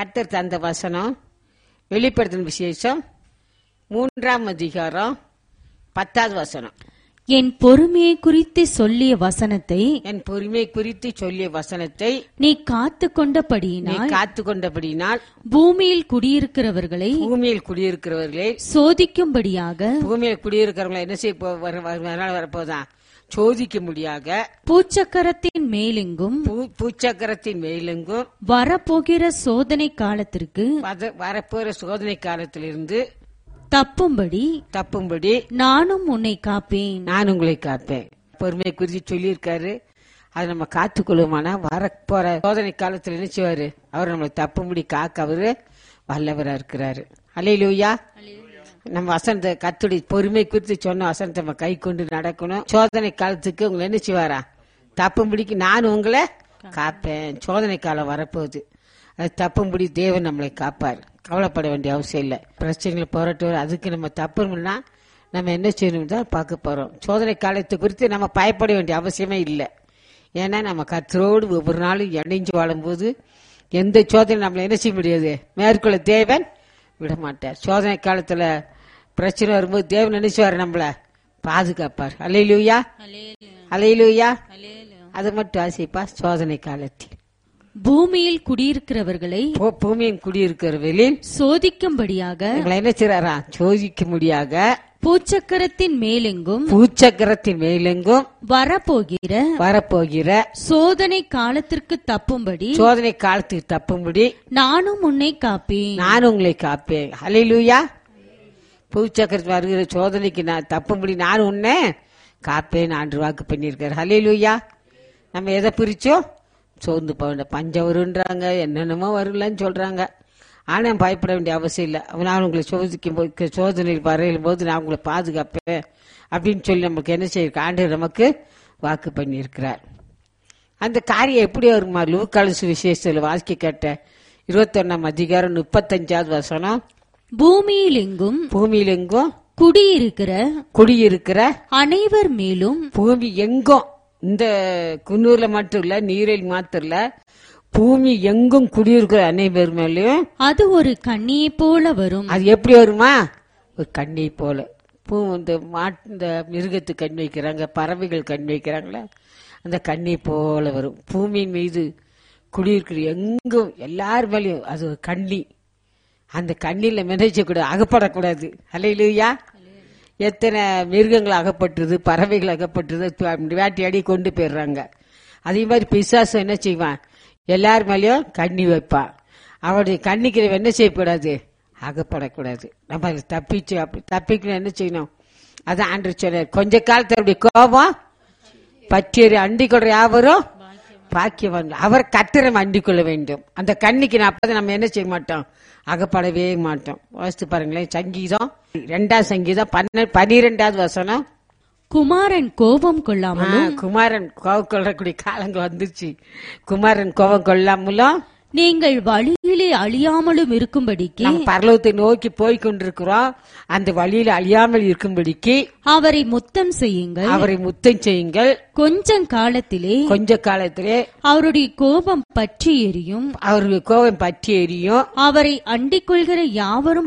கர்த்தர் தந்த வசனம் வெளிப்படுத்தின விசேஷம் மூன்றாம் அதிகாரம் பத்தாவது வசனம் என் பொறுமையை குறித்து சொல்லிய வசனத்தை என் பொறுமை குறித்து சொல்லிய வசனத்தை நீ காத்து நீ கொண்டபடியினால் காத்து கொண்டபடியினால் பூமியில் குடியிருக்கிறவர்களை பூமியில் குடியிருக்கிறவர்களே சோதிக்கும்படியாக பூமியில் குடியிருக்கிறவங்களை என்ன செய்ய போ- வர- வர- வரனால வரப்போதான் சோதிக்க முடியாத பூச்சக்கரத்தின் மேலெங்கும் பூ- பூச்சக்கரத்தின் மேலெங்கும் வரப்போகிற சோதனை காலத்திற்கு வத- வரப்போற சோதனை காலத்திலிருந்து தப்பும்படி தப்பும்படி நானும் உன்னை காப்பேன் நான் உங்களை காப்பேன் பொறுமையை குறித்து சொல்லியிருக்காரு அதை நம்ம காத்துக்கொள்ளுமானா வரப்போற சோதனை காலத்துல என்ன செய்வாரு அவர் நம்மளை தப்பும்படி காக்க அவரு வல்லவரா இருக்கிறாரு அலையிலூயா நம்ம வசனத்தை கத்துடி பொறுமை குறித்து சொன்ன வசனத்தை நம்ம கை கொண்டு நடக்கணும் சோதனை காலத்துக்கு உங்களை என்ன செய்வாரா தப்பும்படிக்கு நான் உங்களை காப்பேன் சோதனை காலம் வரப்போகுது அது தப்பும்படி தேவன் நம்மளை காப்பார் கவலைப்பட வேண்டிய அவசியம் இல்லை பிரச்சனைகளை போராட்டம் அதுக்கு நம்ம தப்புனா நம்ம என்ன செய்யணும் தான் பார்க்க போறோம் சோதனை காலத்தை குறித்து நம்ம பயப்பட வேண்டிய அவசியமே இல்லை ஏன்னா நம்ம கத்தரோடு ஒவ்வொரு நாளும் இணைஞ்சு வாழும்போது எந்த சோதனை நம்மளை என்ன செய்ய முடியாது மேற்கொள்ள தேவன் விட மாட்டார் சோதனை காலத்துல பிரச்சனை வரும்போது தேவன் நினைச்சுவார் நம்மள பாதுகாப்பார் அலையிலூயா அலையிலூயா அது மட்டும் ஆசைப்பா சோதனை காலத்தில் பூமியில் குடியிருக்கிறவர்களை பூ- பூமியின் குடியிருக்கிறவர்களில் சோதிக்கும்படியாக உங்களை என்ன செய்றாரா சோதிக்க முடியாத பூச்சக்கரத்தின் மேலெங்கும் பூச்சக்கரத்தின் மேலெங்கும் வரப்போகிற வரப்போகிற சோதனை காலத்திற்கு தப்பும்படி சோதனை காலத்துக்கு தப்பும்படி நானும் உன்னை காப்பேன் நான் உங்களை காப்பேன் ஹalleluya பூச்சக்கரத்து வருகிற சோதனைக்கு நான் தப்பும்படி நான் உன்னை காப்பேன் ஆண்டு வாக்கு பண்ணியிருக்காரு ஹalleluya நம்ம எதை பிரிச்சோம் சோர்ந்து போக வேண்டாம் பஞ்சம் வருன்றாங்க என்னென்னமோ வரலன்னு சொல்றாங்க ஆனா பயப்பட வேண்டிய அவசியம் இல்லை நான் உங்களை சோதிக்கும் போது சோதனையில் வரையும் போது நான் உங்களை பாதுகாப்பேன் அப்படின்னு சொல்லி நமக்கு என்ன செய்யிருக்க ஆண்டு நமக்கு வாக்கு பண்ணியிருக்கிறார் அந்த காரியம் எப்படி வருமா லூக்காலசு விசேஷத்தில் வாழ்க்கை கேட்ட இருபத்தொன்னாம் அதிகாரம் முப்பத்தஞ்சாவது வசனம் பூமியில் எங்கும் பூமியில் எங்கும் குடியிருக்கிற குடியிருக்கிற அனைவர் மேலும் பூமி எங்கும் இந்த குன்னூர்ல மட்டும் இல்ல நீரில் மாத்திரம் இல்ல பூமி எங்கும் குடியிருக்கிற அனைவர் மேலயும் அது ஒரு கண்ணியை போல வரும் அது எப்படி வருமா ஒரு கண்ணை போல பூ இந்த மாட்டு இந்த மிருகத்துக்கு கண் வைக்கிறாங்க பறவைகள் கண் வைக்கிறாங்களே அந்த கண்ணை போல வரும் பூமியின் மீது குடியிருக்கிற எங்கும் எல்லார் மேலயும் அது ஒரு கண்ணி அந்த கண்ணில மிதச்சக்கூடாது அகப்படக்கூடாது அலையிலுயா எத்தனை மிருகங்கள் அகப்பட்டுருது பறவைகள் அகப்பட்டுருது து- வேட்டையாடி கொண்டு போயிடுறாங்க அதே மாதிரி பிசாசம் என்ன செய்வான் எல்லார் மேலயும் கண்ணி வைப்பான் அவருடைய கண்ணிக்கு நம்ம என்ன செய்யக்கூடாது அகப்படக்கூடாது நம்ம அதில் தப்பிச்சு அப்படி தப்பிக்கணும் என்ன செய்யணும் அதான் ஆண்டு சொன்னார் கொஞ்ச காலத்தினுடைய கோபம் பற்றியரை அண்டிக் கொள்ற யாவரும் பாக்கியவான் அவர் கத்திரம் அண்டிக் கொள்ள வேண்டும் அந்த கண்ணிக்கு நான் அப்பதான் நம்ம என்ன செய்ய மாட்டோம் அகப்படவே மாட்டோம் வாசித்து பாருங்களேன் சங்கீதம் ரெண்டாம் சங்கீதம் பன்ன பனிரெண்டாவது வசனம் குமாரன் கோபம் கொள்ளாமல் ஆ, குமாரன் கோவம் கொள்ளக்கூடிய காலங்கள் வந்துருச்சு குமாரன் கோபம் கொள்ளாமலும் நீங்கள் வழியிலே அழியாமலும் இருக்கும்படிக்கு நம்ம பரலோகத்தை நோக்கி போய் கொண்டிருக்கிறோம் அந்த வழியில் அழியாமல் இருக்கும்படிக்கு அவரை முத்தம் செய்யுங்கள் அவரை முத்தம் செய்யுங்கள் கொஞ்சம் காலத்திலே கொஞ்ச காலத்திலே அவருடைய கோபம் பற்றி எரியும் அவருக்கு கோபம் பற்றி எரியும் அவரை அண்டிக் கொள்கிற யாவரும்